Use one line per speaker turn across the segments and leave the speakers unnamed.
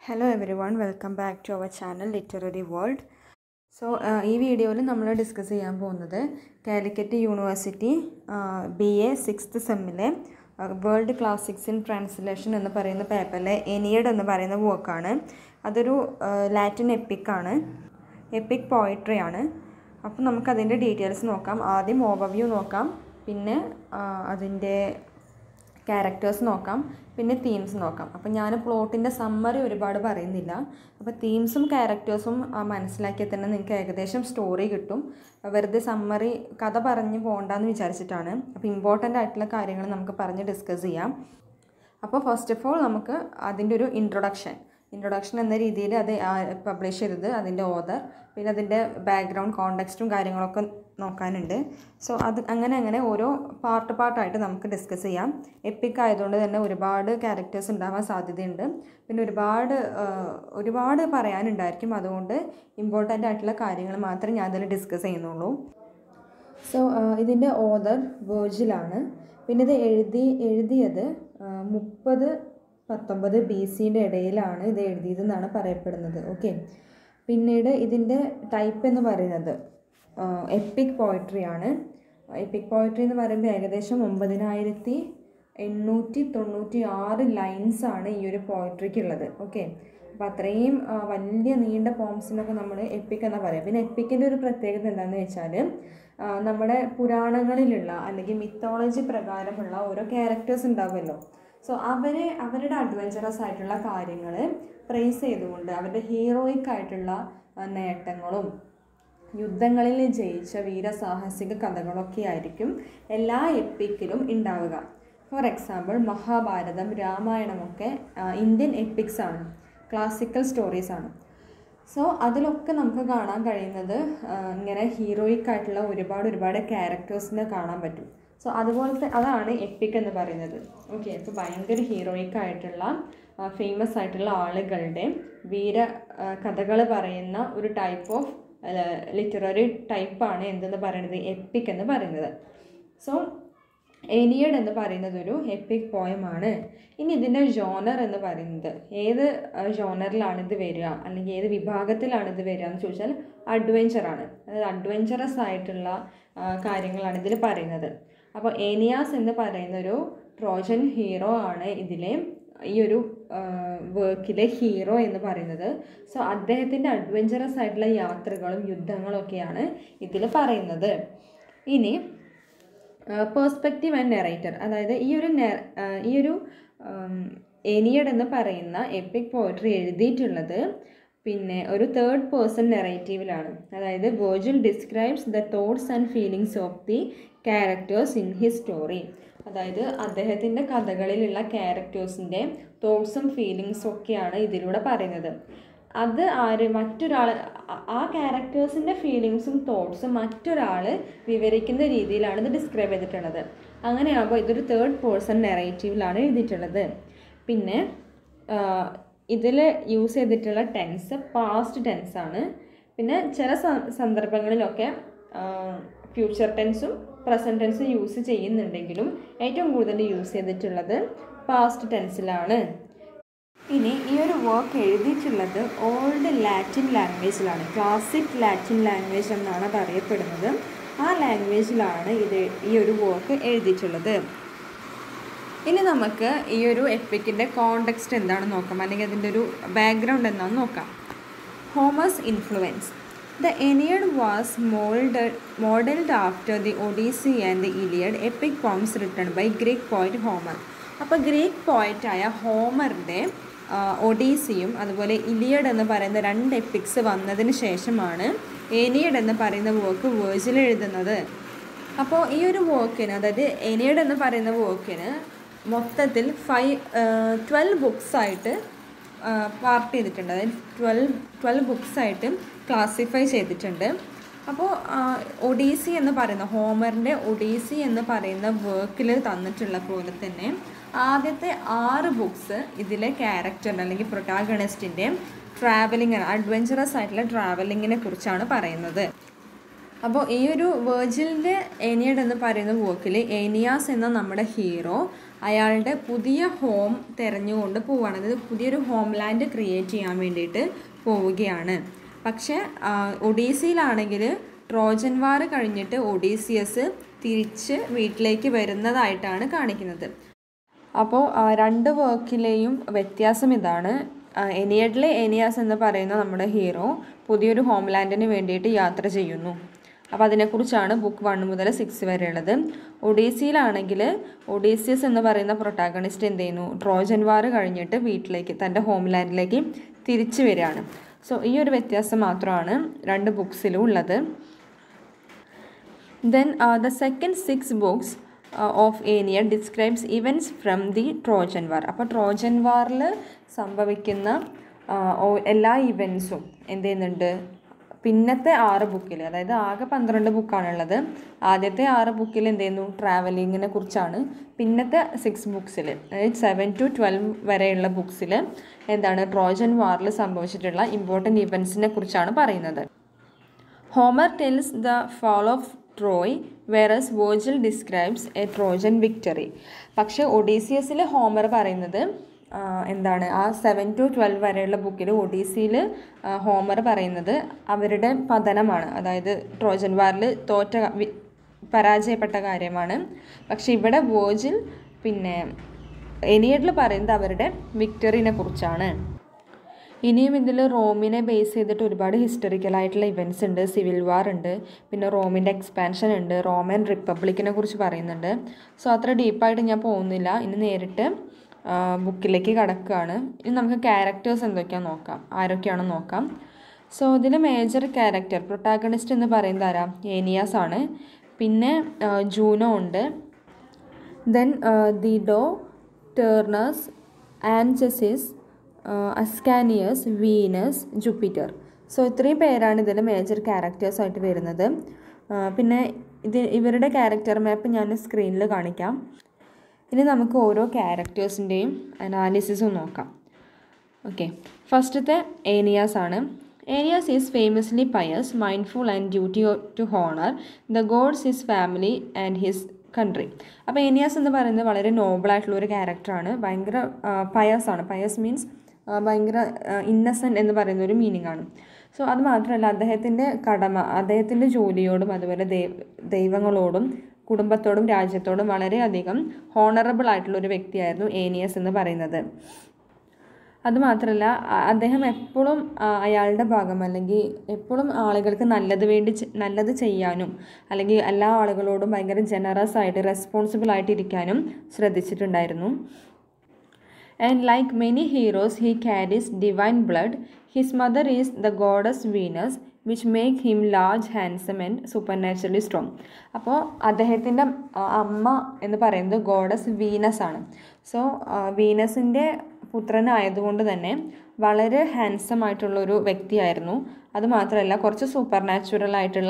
Hello everyone welcome back to our channel literary world so ഈ വീഡിയോയിൽ നമ്മൾ discuss ചെയ്യാൻ പോകുന്നത് Calicut university B A sixth സെമ്മിലെ വേൾഡ് ക്ലാസിക്സ് ഇൻ ട്രാൻസ്ലേഷൻ എന്ന് പറയുന്ന പേപ്പറിലെ എനിയഡ് എന്ന് പറയുന്ന വർക്കാണ് അതൊരു ലാറ്റിൻ എപ്പിക്കാണ് എപ്പിക് പോയിട്രി ആണ് അപ്പോൾ നമുക്കതിൻ്റെ ഡീറ്റെയിൽസ് നോക്കാം ആദ്യം ഓവർവ്യൂ നോക്കാം പിന്നെ അതിൻ്റെ ക്യാരക്ടേഴ്സ് നോക്കാം പിന്നെ തീംസ് നോക്കാം അപ്പോൾ ഞാൻ പ്ലോട്ടിൻ്റെ സമ്മറി ഒരുപാട് പറയുന്നില്ല അപ്പോൾ തീംസും ക്യാരക്ടേഴ്സും മനസ്സിലാക്കിയാൽ തന്നെ നിങ്ങൾക്ക് ഏകദേശം സ്റ്റോറി കിട്ടും വെറുതെ സമ്മറി കഥ പറഞ്ഞ് പോകണ്ടെന്ന് വിചാരിച്ചിട്ടാണ് അപ്പോൾ ഇമ്പോർട്ടൻ്റ് ആയിട്ടുള്ള കാര്യങ്ങൾ നമുക്ക് പറഞ്ഞ് ഡിസ്കസ് ചെയ്യാം അപ്പോൾ ഫസ്റ്റ് ഓഫ് ഓൾ നമുക്ക് അതിൻ്റെ ഒരു ഇൻട്രൊഡക്ഷൻ ഇൻട്രൊഡക്ഷൻ എന്ന രീതിയിൽ അത് പബ്ലിഷ് ചെയ്തത് അതിൻ്റെ ഓതർ പിന്നെ അതിൻ്റെ ബാക്ക്ഗ്രൗണ്ട് കോണ്ടെക്സ്റ്റും കാര്യങ്ങളൊക്കെ നോക്കാനുണ്ട് സോ അത് അങ്ങനെ അങ്ങനെ ഓരോ പാർട്ട് പാർട്ടായിട്ട് നമുക്ക് ഡിസ്കസ് ചെയ്യാം എപ്പിക് ആയതുകൊണ്ട് തന്നെ ഒരുപാട് ക്യാരക്ടേഴ്സ് ഉണ്ടാവാൻ സാധ്യതയുണ്ട് പിന്നെ ഒരുപാട് ഒരുപാട് പറയാനുണ്ടായിരിക്കും അതുകൊണ്ട് ഇമ്പോർട്ടൻ്റ് ആയിട്ടുള്ള കാര്യങ്ങൾ മാത്രമേ ഞാൻ അതിൽ ഡിസ്കസ് ചെയ്യുന്നുള്ളൂ സോ ഇതിൻ്റെ ഓതർ വേർജിലാണ് പിന്നെ ഇത് എഴുതി എഴുതിയത് മുപ്പത് പത്തൊമ്പത് ബി സിൻ്റെ ഇടയിലാണ് ഇത് എഴുതിയതെന്നാണ് പറയപ്പെടുന്നത് ഓക്കെ പിന്നീട് ഇതിൻ്റെ ടൈപ്പ് എന്ന് പറയുന്നത് എപ്പിക് പോയിട്രി ആണ് എപ്പിക് പോയിട്രി എന്ന് പറയുമ്പോൾ ഏകദേശം ഒമ്പതിനായിരത്തി എണ്ണൂറ്റി തൊണ്ണൂറ്റി ആറ് ലൈൻസ് ആണ് ഈ ഒരു പോയിട്രിക്ക് ഉള്ളത് ഓക്കെ അപ്പോൾ അത്രയും വലിയ നീണ്ട പോംസിനൊക്കെ നമ്മൾ എപ്പിക് എന്നാ പറയുക പിന്നെ എപ്പിക്കിൻ്റെ ഒരു പ്രത്യേകത എന്താണെന്ന് വെച്ചാൽ നമ്മുടെ പുരാണങ്ങളിലുള്ള അല്ലെങ്കിൽ മിത്തോളജി പ്രകാരമുള്ള ഓരോ ക്യാരക്ടേഴ്സ് ഉണ്ടാവുമല്ലോ സോ അവരെ അവരുടെ അഡ്വഞ്ചറസ് ആയിട്ടുള്ള കാര്യങ്ങൾ പ്രൈസ് ചെയ്തുകൊണ്ട് അവരുടെ ഹീറോയിക് ആയിട്ടുള്ള നേട്ടങ്ങളും യുദ്ധങ്ങളിൽ ജയിച്ച വീരസാഹസിക കഥകളൊക്കെ ആയിരിക്കും എല്ലാ എപ്പിക്കിലും ഉണ്ടാവുക ഫോർ എക്സാമ്പിൾ മഹാഭാരതം രാമായണമൊക്കെ ഇന്ത്യൻ എപ്പിക്സ് ആണ് ക്ലാസിക്കൽ സ്റ്റോറീസ് ആണ് സോ അതിലൊക്കെ നമുക്ക് കാണാൻ കഴിയുന്നത് ഇങ്ങനെ ഹീറോയിക് ആയിട്ടുള്ള ഒരുപാട് ഒരുപാട് ക്യാരക്ടേഴ്സിനെ കാണാൻ പറ്റും സോ അതുപോലത്തെ അതാണ് എപ്പിക് എന്ന് പറയുന്നത് ഓക്കെ അപ്പോൾ ഭയങ്കര ഹീറോയിക് ആയിട്ടുള്ള ഫേമസ് ആയിട്ടുള്ള ആളുകളുടെ വീര കഥകൾ പറയുന്ന ഒരു ടൈപ്പ് ഓഫ് ലിറ്റററി ടൈപ്പാണ് എന്തെന്ന് പറയുന്നത് എപ്പിക് എന്ന് പറയുന്നത് സോ ഏനിയഡ് എന്ന് പറയുന്നത് ഒരു എപ്പിക് പോയമാണ് ഇനി ഇതിൻ്റെ ജോണർ എന്ന് പറയുന്നത് ഏത് ജോണറിലാണ് ഇത് വരിക അല്ലെങ്കിൽ ഏത് വിഭാഗത്തിലാണ് ഇത് വരിക എന്ന് ചോദിച്ചാൽ അഡ്വഞ്ചറാണ് അതായത് അഡ്വഞ്ചറസ് ആയിട്ടുള്ള കാര്യങ്ങളാണ് ഇതിൽ പറയുന്നത് അപ്പോൾ ഏനിയാസ് എന്ന് പറയുന്ന ഒരു ട്രോജൻ ഹീറോ ആണ് ഇതിലെ ഈ ഒരു വർക്കിലെ ഹീറോ എന്ന് പറയുന്നത് സോ അദ്ദേഹത്തിൻ്റെ അഡ്വഞ്ചറസ് ആയിട്ടുള്ള യാത്രകളും യുദ്ധങ്ങളും ഒക്കെയാണ് ഇതിൽ പറയുന്നത് ഇനി പേഴ്സ്പെക്റ്റീവ് ആൻഡ് നെറേറ്റർ അതായത് ഈ ഒരു ഈ ഒരു എനിയഡ് എന്ന് പറയുന്ന എപ്പിക് പോയട്രി എഴുതിയിട്ടുള്ളത് പിന്നെ ഒരു തേർഡ് പേഴ്സൺ നെറേറ്റീവിലാണ് അതായത് Virgil describes the thoughts and feelings of the characters in his story അതായത് അദ്ദേഹത്തിൻ്റെ കഥകളിലുള്ള ക്യാരക്ടേഴ്സിൻ്റെ തോട്ട്സും ഫീലിങ്സും ഒക്കെയാണ് ഇതിലൂടെ പറയുന്നത് അത് ആര് മറ്റൊരാൾ ആ ക്യാരക്ടേഴ്സിൻ്റെ ഫീലിങ്സും തോട്ട്സും മറ്റൊരാൾ വിവരിക്കുന്ന രീതിയിലാണ് ഇത് ഡിസ്ക്രൈബ് ചെയ്തിട്ടുള്ളത് അങ്ങനെയാകുമ്പോൾ ഇതൊരു തേർഡ് പേഴ്സൺ നെറേറ്റീവിലാണ് എഴുതിയിട്ടുള്ളത് പിന്നെ ഇതിൽ യൂസ് ചെയ്തിട്ടുള്ള ടെൻസ് പാസ്റ്റ് ടെൻസ് ആണ് പിന്നെ ചില സന്ദർഭങ്ങളിലൊക്കെ ഫ്യൂച്ചർ ടെൻസും പ്രസൻറ്റ് ടെൻസും യൂസ് ചെയ്യുന്നുണ്ടെങ്കിലും ഏറ്റവും കൂടുതൽ യൂസ് ചെയ്തിട്ടുള്ളത് പാസ്റ്റ് ടെൻസിലാണ് ഇനി ഈ ഒരു വർക്ക് എഴുതിയിട്ടുള്ളത് ഓൾഡ് ലാറ്റിൻ ലാംഗ്വേജിലാണ് ക്ലാസിക് ലാറ്റിൻ ലാംഗ്വേജ് എന്നാണ് അത് അറിയപ്പെടുന്നത് ആ ലാംഗ്വേജിലാണ് ഇത് ഈ ഒരു വർക്ക് എഴുതിയിട്ടുള്ളത് ഇനി നമുക്ക് ഈ ഒരു എപ്പിക്കിൻ്റെ കോണ്ടെക്സ്റ്റ് എന്താണെന്ന് നോക്കാം അല്ലെങ്കിൽ അതിൻ്റെ ഒരു ബാക്ക്ഗ്രൗണ്ട് എന്താണെന്ന് നോക്കാം Homer's influence the Aeneid was mould modelled after the Odyssey and the Iliad epic poems written by Greek poet Homer അപ്പോൾ ഗ്രീക്ക് പോയറ്റായ ഹോമറിൻ്റെ ഒഡീസിയും അതുപോലെ ഇലിയഡ് എന്ന് പറയുന്ന രണ്ട് എപ്പിക്സ് വന്നതിന് ശേഷമാണ് എനിയഡ് എന്ന് പറയുന്ന വർക്ക് വേർജിൽ എഴുതുന്നത് അപ്പോൾ ഈ ഒരു വർക്കിന് അതായത് എനിയഡ് എന്ന് പറയുന്ന വർക്കിന് മൊത്തത്തിൽ ഫൈവ് ട്വൽവ് ബുക്സായിട്ട് പാർട്ട് ചെയ്തിട്ടുണ്ട് അതായത് ട്വൽവ് ട്വൽവ് ബുക്സായിട്ട് ക്ലാസിഫൈ ചെയ്തിട്ടുണ്ട് അപ്പോൾ ഒഡീസി എന്ന് പറയുന്ന ഹോമറിൻ്റെ ഒഡീസി എന്ന് പറയുന്ന വർക്കിൽ തന്നിട്ടുള്ള പോലെ തന്നെ ആദ്യത്തെ ആറ് ബുക്സ് ഇതിലെ ക്യാരക്ടറിൻ്റെ അല്ലെങ്കിൽ പ്രൊട്ടാഗണിസ്റ്റിൻ്റെ ട്രാവലിംഗ് അഡ്വഞ്ചറസ് ആയിട്ടുള്ള ട്രാവലിങ്ങിനെ കുറിച്ചാണ് പറയുന്നത് അപ്പോൾ ഈ ഒരു വേർജിലിൻ്റെ ഏനിയഡ് എന്ന് പറയുന്ന വർക്കിൽ ഏനിയാസ് എന്ന നമ്മുടെ ഹീറോ അയാളുടെ പുതിയ ഹോം തിരഞ്ഞുകൊണ്ട് പോവുകയാണ് അതായത് പുതിയൊരു ഹോം ലാൻഡ് ക്രിയേറ്റ് ചെയ്യാൻ വേണ്ടിയിട്ട് പോവുകയാണ് പക്ഷേ ആ, ഒഡീസിയിലാണെങ്കിൽ ട്രോജൻ വാർ കഴിഞ്ഞിട്ട് ഒഡീസിയസ് തിരിച്ച് വീട്ടിലേക്ക് വരുന്നതായിട്ടാണ് കാണിക്കുന്നത് അപ്പോൾ ആ, രണ്ട് വർക്കിലെയും വ്യത്യാസം ഇതാണ് ആ, എനിയഡിലെ എനിയാസ് എന്ന് പറയുന്ന നമ്മുടെ ഹീറോ പുതിയൊരു ഹോംലാൻഡിന് വേണ്ടിയിട്ട് യാത്ര ചെയ്യുന്നു അപ്പോൾ അതിനെക്കുറിച്ചാണ് ബുക്ക് വൺ മുതൽ സിക്സ് വരെയുള്ളത് ഒഡീസിയിലാണെങ്കിൽ ഒഡീസിയസ് എന്ന് പറയുന്ന പ്രൊട്ടാഗണിസ്റ്റ് എന്ത് ചെയ്യുന്നു ട്രോജൻ വാർ കഴിഞ്ഞിട്ട് വീട്ടിലേക്ക് തൻ്റെ ഹോംലാൻഡിലേക്ക് തിരിച്ചു വരികയാണ് സോ ഈ ഒരു വ്യത്യാസം മാത്രമാണ് രണ്ട് ബുക്സിലും ഉള്ളത് Then uh, the second six books uh, of Aeneid describes events from the Trojan War. അപ്പോൾ ട്രോജൻ വാറിൽ സംഭവിക്കുന്ന ആ, ഓ- എല്ലാ ഇവൻസും എന്ത് ചെയ്യുന്നുണ്ട് പിന്നത്തെ ആറ് ബുക്കിൽ അതായത് ആകെ പന്ത്രണ്ട് ബുക്കാണുള്ളത് ആദ്യത്തെ ആറ് ബുക്കിൽ എന്ത് ചെയ്യുന്നു ട്രാവലിങ്ങിനെ കുറിച്ചാണ് പിന്നത്തെ സിക്സ് ബുക്സിൽ അതായത് സെവൻ ടു ട്വൽവ് വരെയുള്ള ബുക്സിൽ എന്താണ് ട്രോജൻ വാറിൽ സംഭവിച്ചിട്ടുള്ള ഇമ്പോർട്ടൻറ്റ് ഇവൻസിനെ കുറിച്ചാണ് പറയുന്നത് Homer tells the fall of Troy, whereas Virgil describes a Trojan victory. പക്ഷേ ഒഡീസിയസിൽ ഹോമർ പറയുന്നത് ആ, എന്താണ് ആ സെവൻ ടു ട്വൽവ് വരെയുള്ള ബുക്കിൽ ഒഡീസിയിൽ ഹോമർ പറയുന്നത് അവരുടെ പതനമാണ് അതായത് ട്രോജൻ വാറിൽ തോറ്റ വി- പരാജയപ്പെട്ട കാര്യമാണ് പക്ഷെ ഇവിടെ വേർജിൽ പിന്നെ എനിയഡിൽ പറയുന്നത് അവരുടെ വിക്ടറിനെ കുറിച്ചാണ് ഇനിയും ഇതിൽ റോമിനെ ബേസ് ചെയ്തിട്ട് ഒരുപാട് ഹിസ്റ്ററിക്കലായിട്ടുള്ള ഇവൻറ്റ്സ് ഉണ്ട് സിവിൽ വാർ ഉണ്ട് പിന്നെ റോമിൻ്റെ എക്സ്പാൻഷൻ ഉണ്ട് റോമൻ റിപ്പബ്ലിക്കിനെ കുറിച്ച് പറയുന്നുണ്ട് സോ അത്ര ഡീപ്പായിട്ട് ഞാൻ പോകുന്നില്ല ഇനി നേരിട്ട് ബുക്കിലേക്ക് കടക്കുകയാണ് ഇനി നമുക്ക് ക്യാരക്ടേഴ്സ് എന്തൊക്കെയാണെന്ന് നോക്കാം ആരൊക്കെയാണെന്ന് നോക്കാം സോ ഇതിൽ മേജർ ക്യാരക്ടർ പ്രൊട്ടാഗണിസ്റ്റ് എന്ന് പറയുന്നത് ആരാ ഏനിയാസ് ആണ് പിന്നെ ആ, ജൂനോ ഉണ്ട് then Dido Turnus Anchises Ascanius Venus Jupiter so ഇത്രയും പേരാണ് ഇതിൽ മേജർ ക്യാരക്ടേഴ്സ് ആയിട്ട് വരുന്നത് ആ, പിന്നെ ഇത് ഇവരുടെ ക്യാരക്ടർ മാപ്പ് ഞാൻ സ്ക്രീനിൽ കാണിക്കാം ഇനി നമുക്ക് ഓരോ ക്യാരക്ടേഴ്സിൻ്റെയും അനാലിസിസും നോക്കാം ഓക്കെ ഫസ്റ്റത്തെ ഏനിയാസ് ആണ് Aeneas is famously pious mindful and duty to honour the gods his family and his country അപ്പോൾ ഏനിയാസ് എന്ന് പറയുന്നത് വളരെ നോബിളായിട്ടുള്ള ഒരു ക്യാരക്ടറാണ് ഭയങ്കര പയസ് ആണ് പയസ് മീൻസ് ഭയങ്കര ഇന്നസെൻറ്റ് എന്ന് പറയുന്ന ഒരു മീനിങ് ആണ് സോ അത് മാത്രമല്ല അദ്ദേഹത്തിൻ്റെ കടമ അദ്ദേഹത്തിൻ്റെ ജോലിയോടും അതുപോലെ ദൈവ ദൈവങ്ങളോടും കുടുംബത്തോടും രാജ്യത്തോടും വളരെയധികം ഹോണറബിൾ ആയിട്ടുള്ള ഒരു വ്യക്തിയായിരുന്നു ഏനിയസ് എന്ന് പറയുന്നത് അതുമാത്രമല്ല അ- അദ്ദേഹം എപ്പോഴും ആ, അയാളുടെ ഭാഗം അല്ലെങ്കിൽ എപ്പോഴും ആളുകൾക്ക് നല്ലത് വേണ്ടി ചെ- നല്ലത് ചെയ്യാനും അല്ലെങ്കിൽ എല്ലാ ആളുകളോടും ഭയങ്കര ജനറസ് ആയിട്ട് റെസ്പോൺസിബിൾ ആയിട്ട് ഇരിക്കാനും ശ്രദ്ധിച്ചിട്ടുണ്ടായിരുന്നു And like many heroes, he carries divine blood. His mother is the goddess Venus, which make him large, handsome and supernaturally strong. അപ്പോൾ അദ്ദേഹത്തിൻ്റെ അമ്മ എന്ന് പറയുന്നത് ഗോഡസ് വീനസ് ആണ് സോ വീനസിൻ്റെ പുത്രനായതുകൊണ്ട് തന്നെ വളരെ ഹാൻസം ആയിട്ടുള്ള ഒരു വ്യക്തിയായിരുന്നു അതുമാത്രമല്ല കുറച്ച് സൂപ്പർ നാച്ചുറൽ ആയിട്ടുള്ള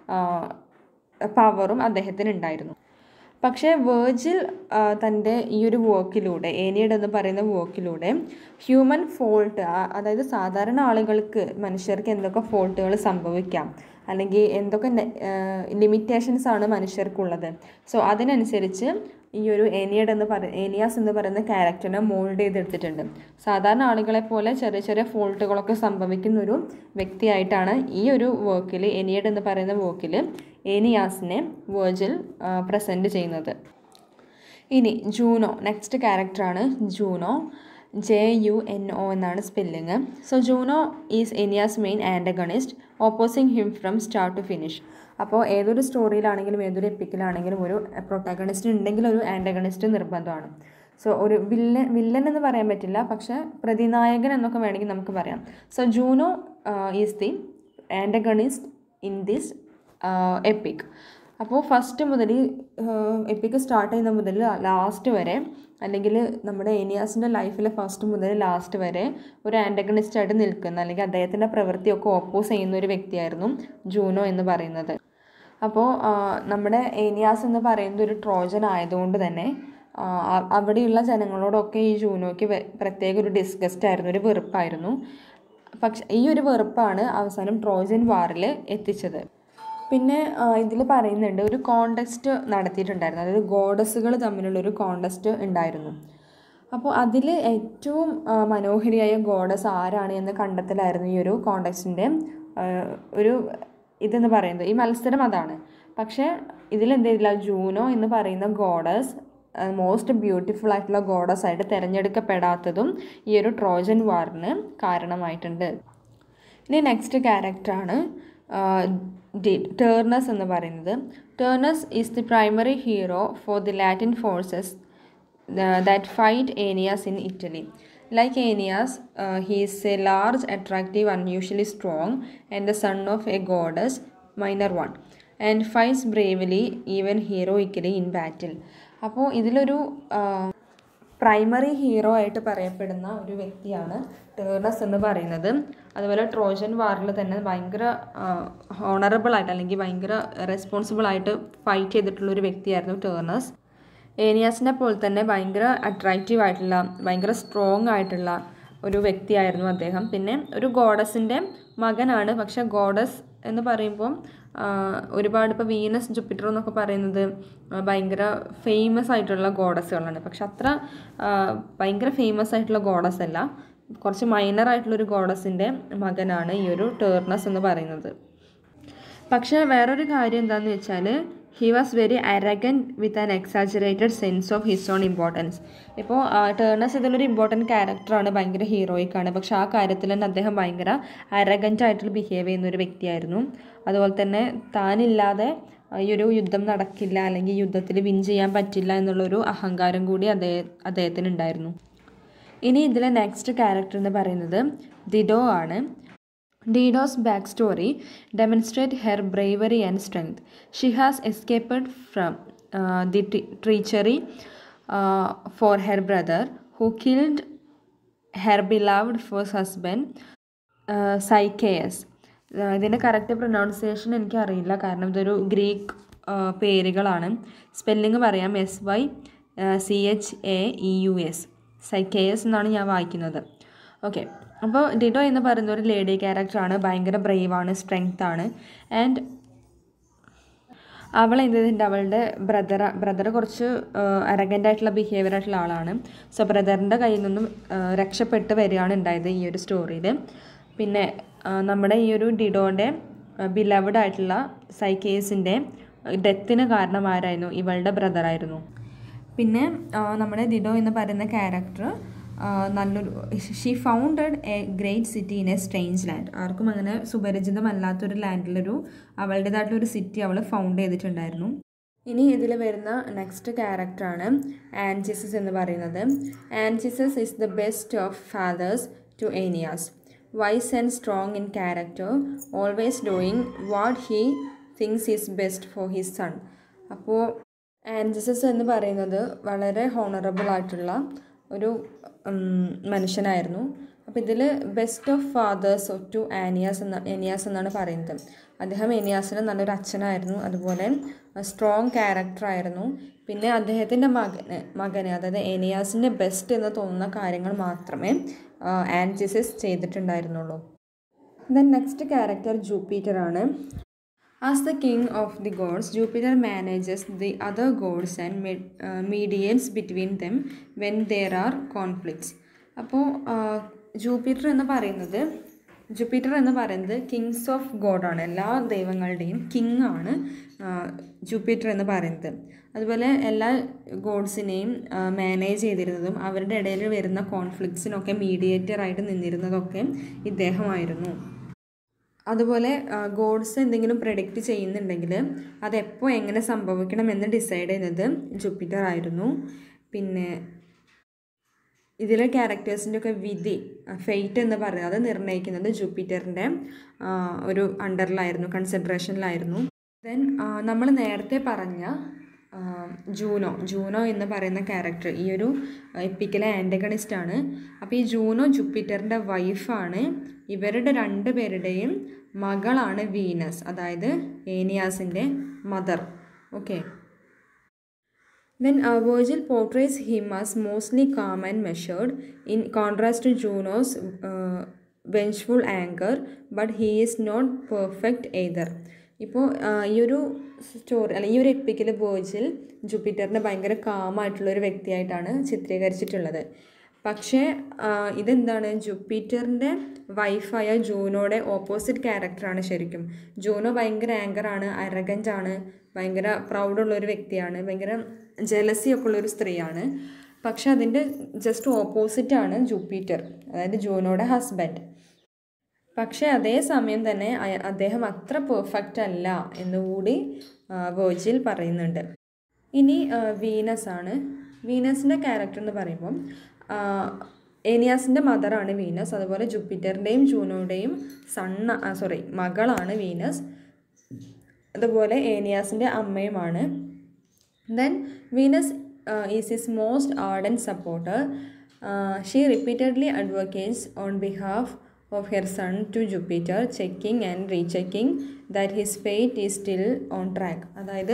പവറും അദ്ദേഹത്തിന് ഉണ്ടായിരുന്നു പക്ഷേ വേർജിൽ ആ, തൻ്റെ ഈ ഒരു വർക്കിലൂടെ ഏനിയഡ് എന്ന് പറയുന്ന വർക്കിലൂടെ ഹ്യൂമൻ ഫോൾട്ട് അതായത് സാധാരണ ആളുകൾക്ക് മനുഷ്യർക്ക് എന്തൊക്കെ ഫോൾട്ടുകൾ സംഭവിക്കാം അല്ലെങ്കിൽ എന്തൊക്കെ ലിമിറ്റേഷൻസ് ആണ് മനുഷ്യർക്കുള്ളത് സോ അതിനനുസരിച്ച് ഈ ഒരു ഏനിയഡ് എന്ന് പറ ഏനിയാസ് എന്ന് പറയുന്ന ക്യാരക്ടറിനെ മോൾഡ് ചെയ്തെടുത്തിട്ടുണ്ട് സാധാരണ ആളുകളെ പോലെ ചെറിയ ചെറിയ ഫോൾട്ടുകളൊക്കെ സംഭവിക്കുന്ന ഒരു വ്യക്തിയായിട്ടാണ് ഈ ഒരു വർക്കിൽ എനിയഡ് എന്ന് പറയുന്ന വർക്കിൽ ഏനിയാസിനെ വേർജിൽ പ്രസൻറ്റ് ചെയ്യുന്നത് ഇനി ജൂനോ നെക്സ്റ്റ് ക്യാരക്ടറാണ് Juno J U N O എന്നാണ് spelling so Juno is Aeneas main antagonist opposing him from start to finish അപ്പോൾ ഏതൊരു സ്റ്റോറിയിലാണെങ്കിലും ഏതൊരു എപ്പിക്കിലാണെങ്കിലും ഒരു പ്രൊട്ടാഗണിസ്റ്റ് ഉണ്ടെങ്കിൽ ഒരു ആൻറ്റഗണിസ്റ്റ് നിർബന്ധമാണ് സോ ഒരു വില്ലൻ വില്ലൻ എന്ന് പറയാൻ പറ്റില്ല പക്ഷേ പ്രതിനായകൻ എന്നൊക്കെ വേണമെങ്കിൽ നമുക്ക് പറയാം so Juno is the antagonist in this epic അപ്പോൾ ഫസ്റ്റ് മുതൽ എപ്പിക്ക് സ്റ്റാർട്ട് ചെയ്യുന്ന മുതൽ ലാസ്റ്റ് വരെ അല്ലെങ്കിൽ നമ്മുടെ ഏനിയാസിൻ്റെ ലൈഫിലെ ഫസ്റ്റ് മുതൽ ലാസ്റ്റ് വരെ ഒരു ആൻറ്റഗണിസ്റ്റ് ആയിട്ട് നിൽക്കുന്ന അല്ലെങ്കിൽ അദ്ദേഹത്തിൻ്റെ പ്രവൃത്തിയൊക്കെ ഓപ്പോസ് ചെയ്യുന്ന ഒരു വ്യക്തിയായിരുന്നു ജൂനോ എന്ന് പറയുന്നത് അപ്പോൾ ആ, നമ്മുടെ ഏനിയാസ് എന്ന് പറയുന്നത് ഒരു ട്രോജൻ ആയതുകൊണ്ട് തന്നെ ആ, അ- അവിടെയുള്ള ജനങ്ങളോടൊക്കെ ഈ ജൂനോയ്ക്ക് വെ- പ്രത്യേക ഒരു ഡിസ്ഗസ്റ്റ് ആയിരുന്നു ഒരു വെറുപ്പായിരുന്നു പക്ഷെ ഈ ഒരു വെറുപ്പാണ് അവസാനം ട്രോജൻ വാറിൽ എത്തിച്ചത് പിന്നെ ഇതിൽ പറയുന്നുണ്ട് ഒരു കോണ്ടസ്റ്റ് നടത്തിയിട്ടുണ്ടായിരുന്നു അതായത് ഗോഡസുകൾ തമ്മിലുള്ളൊരു കോണ്ടസ്റ്റ് ഉണ്ടായിരുന്നു അപ്പോൾ അതിൽ ഏറ്റവും ആ, മനോഹരിയായ ഗോഡസ് ആരാണ് എന്ന് കണ്ടെത്തലായിരുന്നു ഈ ഒരു കോണ്ടസ്റ്റിൻ്റെ ഒരു ഇതെന്ന് പറയുന്നത് ഈ മത്സരം അതാണ് പക്ഷേ ഇതിലെന്ത് ചെയ്തില്ല ജൂനോ എന്ന് പറയുന്ന ഗോഡസ് മോസ്റ്റ് ബ്യൂട്ടിഫുൾ ആയിട്ടുള്ള ഗോഡസ് ആയിട്ട് തിരഞ്ഞെടുക്കപ്പെടാത്തതും ഈ ഒരു ട്രോജൻ വാറിന് കാരണമായിട്ടുണ്ട് ഇനി നെക്സ്റ്റ് ക്യാരക്ടറാണ് ടേർണസ് എന്ന് പറയുന്നത് Turnus is the primary hero for the Latin forces that fight Aeneas in Italy like Aeneas he is a large attractive unusually strong and the son of a goddess minor one and fights bravely even heroically in battle അപ്പോൾ ഇതിലൊരു primary hero ആയിട്ട് പറയപ്പെടുന്ന ഒരു വ്യക്തിയാണ് ടേർണസ് എന്ന് പറയുന്നത് അതുപോലെ Trojan വാറിൽ തന്നെ ഭയങ്കര ഹോണറബിൾ ആയിട്ട് അല്ലെങ്കിൽ ഭയങ്കര റെസ്പോൺസിബിൾ ആയിട്ട് ഫൈറ്റ് ചെയ്തിട്ടുള്ള ഒരു വ്യക്തിയായിരുന്നു ടേർണസ് ഏനിയാസിനെ പോലെ തന്നെ ഭയങ്കര അട്രാക്റ്റീവ് ആയിട്ടുള്ള ഭയങ്കര സ്ട്രോങ് ആയിട്ടുള്ള ഒരു വ്യക്തിയായിരുന്നു അദ്ദേഹം പിന്നെ ഒരു ഗോഡസിൻ്റെ മകനാണ് പക്ഷെ ഗോഡസ് എന്ന് പറയുമ്പോൾ ഒരുപാട് ഇപ്പോൾ വീനസ് ജുപ്പിറ്റർ എന്നൊക്കെ പറയുന്നത് ആ, ഭയങ്കര ഫേമസ് ആയിട്ടുള്ള ഗോഡസുകളാണ് പക്ഷെ അത്ര ആ, ഭയങ്കര ഫേമസ് ആയിട്ടുള്ള ഗോഡസ് അല്ല കുറച്ച് മൈനർ ആയിട്ടുള്ളൊരു ഗോഡസിൻ്റെ മകനാണ് ഈ ഒരു ടേർണസ് എന്ന് പറയുന്നത് പക്ഷേ വേറൊരു കാര്യം എന്താണെന്ന് വെച്ചാൽ he was very arrogant with an exaggerated sense of his own importance ഇപ്പോൾ ടേർണസ് ഇതിലൊരു ഇമ്പോർട്ടൻറ്റ് ക്യാരക്ടറാണ് ഭയങ്കര ഹീറോയിക്കാണ് പക്ഷേ ആ കാര്യത്തിൽ തന്നെ അദ്ദേഹം ഭയങ്കര അരഗൻ്റ് ആയിട്ട് ബിഹേവ് ചെയ്യുന്ന ഒരു വ്യക്തിയായിരുന്നു അതുപോലെ തന്നെ താനില്ലാതെ ആ, ഈ ഒരു യുദ്ധം നടക്കില്ല അല്ലെങ്കിൽ യുദ്ധത്തിൽ വിൻ ചെയ്യാൻ പറ്റില്ല എന്നുള്ളൊരു അഹങ്കാരം കൂടി അദ്ദേഹം അദ്ദേഹത്തിന് ഉണ്ടായിരുന്നു ഇനി ഇതിലെ നെക്സ്റ്റ് ക്യാരക്ടർ എന്ന് പറയുന്നത് ദിഡോ ആണ് Dido's backstory demonstrates her bravery and strength. She has escaped from uh, the t- treachery uh, for her brother, who killed her beloved first husband, uh, Psycheus. Uh, ഇതിൻ്റെ കറക്റ്റ് പ്രൊനൗൺസിയേഷൻ എനിക്ക് അറിയില്ല കാരണം ഇതൊരു Greek പേരുകളാണ് spelling പറയാം S Y C H A E U S സൈക്കേയസ് എന്നാണ് ഞാൻ വായിക്കുന്നത് ഓക്കെ അപ്പോൾ ഡിഡോ എന്ന് പറയുന്ന ഒരു ലേഡി ക്യാരക്ടറാണ് ഭയങ്കര ബ്രേവാണ് സ്ട്രെങ്ത് ആണ് ആൻഡ് അവൾ എന്ത് ചെയ്തിട്ടുണ്ട് അവളുടെ ബ്രദർ ബ്രദർ കുറച്ച് അരഗൻ്റ് ആയിട്ടുള്ള ബിഹേവിയർ ആയിട്ടുള്ള ആളാണ് സോ ബ്രദറിൻ്റെ കയ്യിൽ നിന്നും ആ, രക്ഷപ്പെട്ട് വരികയാണ് ഉണ്ടായത് ഈ ഒരു സ്റ്റോറിയിൽ പിന്നെ ആ, നമ്മുടെ ഈ ഒരു ഡിഡോൻ്റെ ബിലവഡ് ആയിട്ടുള്ള സൈക്കേസിൻ്റെ ഡെത്തിന് കാരണം ആരായിരുന്നു ഇവളുടെ ബ്രദറായിരുന്നു പിന്നെ ആ, നമ്മുടെ ദിഡോ എന്ന് പറയുന്ന ക്യാരക്ടർ നല്ലൊരു she founded a great city in a strange land ആർക്കും അങ്ങനെ സുപരിചിതമല്ലാത്തൊരു ലാൻഡിലൊരു അവളുടേതായിട്ടുള്ളൊരു സിറ്റി അവൾ ഫൗണ്ട് ചെയ്തിട്ടുണ്ടായിരുന്നു ഇനി ഇതിൽ വരുന്ന നെക്സ്റ്റ് ക്യാരക്ടറാണ് ആൻജിസസ് എന്ന് പറയുന്നത് Anchises is the best of fathers to Aeneas wise and strong in character always doing what he thinks is best for his son അപ്പോൾ ആൻജിസസ് എന്ന് പറയുന്നത് വളരെ ഹോണറബിൾ ആയിട്ടുള്ള ഒരു ഉം, മനുഷ്യനായിരുന്നു അപ്പോൾ ഇതിൽ best of fathers to Aeneas എന്ന ഏനിയാസ് എന്നാണ് പറയുന്നത് അദ്ദേഹം ഏനിയാസിന് നല്ലൊരു അച്ഛനായിരുന്നു അതുപോലെ സ്ട്രോങ് ക്യാരക്ടറായിരുന്നു പിന്നെ അദ്ദേഹത്തിൻ്റെ മകന് മകന് അതായത് ഏനിയാസിൻ്റെ ബെസ്റ്റ് എന്ന് തോന്നുന്ന കാര്യങ്ങൾ മാത്രമേ ആൻജിസസ് ചെയ്തിട്ടുണ്ടായിരുന്നുള്ളൂ ദെൻ നെക്സ്റ്റ് ക്യാരക്ടർ ജൂപ്പിറ്റർ ആണ് As the king of the gods, Jupiter manages the other gods and med- uh, mediates between them when there are conflicts. അപ്പോൾ ജൂപ്പിറ്റർ എന്ന് പറയുന്നത് ജൂപ്പിറ്റർ എന്ന് പറയുന്നത് കിങ്സ് ഓഫ് ഗോഡാണ് എല്ലാ ദൈവങ്ങളുടെയും കിങ് ആണ് Jupiter എന്ന് പറയുന്നത് അതുപോലെ എല്ലാ ഗോഡ്സിനെയും മാനേജ് ചെയ്തിരുന്നതും അവരുടെ ഇടയിൽ വരുന്ന കോൺഫ്ലിക്ട്സിനൊക്കെ മീഡിയേറ്റർ ആയിട്ട് നിന്നിരുന്നതൊക്കെ ഇദ്ദേഹമായിരുന്നു അതുപോലെ ഗോഡ്സ് എന്തെങ്കിലും പ്രഡിക്റ്റ് ചെയ്യുന്നുണ്ടെങ്കിൽ അതെപ്പോൾ എങ്ങനെ സംഭവിക്കണം എന്ന് ഡിസൈഡ് ചെയ്യുന്നത് ജൂപ്പിറ്റർ ആയിരുന്നു പിന്നെ ഇതിലെ ക്യാരക്ടേഴ്സിൻ്റെ ഒക്കെ വിധി ഫെയ്റ്റ് എന്ന് പറയുന്നത് അത് നിർണ്ണയിക്കുന്നത് ജൂപ്പിറ്ററിൻ്റെ ഒരു അണ്ടറിലായിരുന്നു കൺസിഡറേഷനിലായിരുന്നു ദെൻ നമ്മൾ നേരത്തെ പറഞ്ഞ ആ, ജൂനോ ജൂനോ എന്ന് പറയുന്ന ക്യാരക്ടർ ഈ ഒരു എപ്പിക്കലെ ആൻറ്റഗണിസ്റ്റ് ആണ് അപ്പോൾ ഈ ജൂനോ ജൂപ്പിറ്ററിൻ്റെ വൈഫാണ് ഇവരുടെ രണ്ട് പേരുടെയും മകളാണ് വീനസ് അതായത് ഏനിയാസിൻ്റെ mother okay Then uh, Virgil portrays him as mostly calm and measured, in contrast to Juno's uh, vengeful anger, but he is not perfect either. ഇപ്പോൾ ഈ ഒരു സ്റ്റോറി അല്ല ഈ ഒരു എപ്പിക്കിൽ ബോയ്സിൽ ജൂപ്പിറ്ററിനെ ഭയങ്കര കാമായിട്ടുള്ള ഒരു വ്യക്തിയായിട്ടാണ് ചിത്രീകരിച്ചിട്ടുള്ളത് പക്ഷേ ഇതെന്താണ് ജൂപ്പിറ്ററിൻ്റെ വൈഫായ ജൂനോയുടെ ഓപ്പോസിറ്റ് ക്യാരക്ടറാണ് ശരിക്കും ജൂനോ ഭയങ്കര ആങ്കറാണ് അരഗൻ്റ് ആണ് ഭയങ്കര പ്രൗഡുള്ള ഒരു വ്യക്തിയാണ് ഭയങ്കര ജലസി ഒക്കെ ഉള്ളൊരു സ്ത്രീയാണ് പക്ഷെ അതിൻ്റെ ജസ്റ്റ് ഓപ്പോസിറ്റാണ് ജൂപ്പിറ്റർ അതായത് ജൂനോയുടെ ഹസ്ബൻഡ് പക്ഷേ അതേ സമയം തന്നെ അദ്ദേഹം അത്ര പെർഫെക്റ്റ് അല്ല എന്നുകൂടി വേർജിൽ പറയുന്നുണ്ട് ഇനി വീനസ് ആണ് വീനസിൻ്റെ ക്യാരക്ടർ എന്ന് പറയുമ്പം ഏനിയാസിൻ്റെ മദറാണ് വീനസ് അതുപോലെ ജൂപ്പിറ്ററിൻ്റെയും ജൂനോയുടെയും സണ്ണ സോറി മകളാണ് വീനസ് അതുപോലെ ഏനിയാസിൻ്റെ അമ്മയുമാണ് then Venus is his most ardent supporter she repeatedly advocates on behalf of her son to Jupiter checking and rechecking that his fate is still on track അതായത്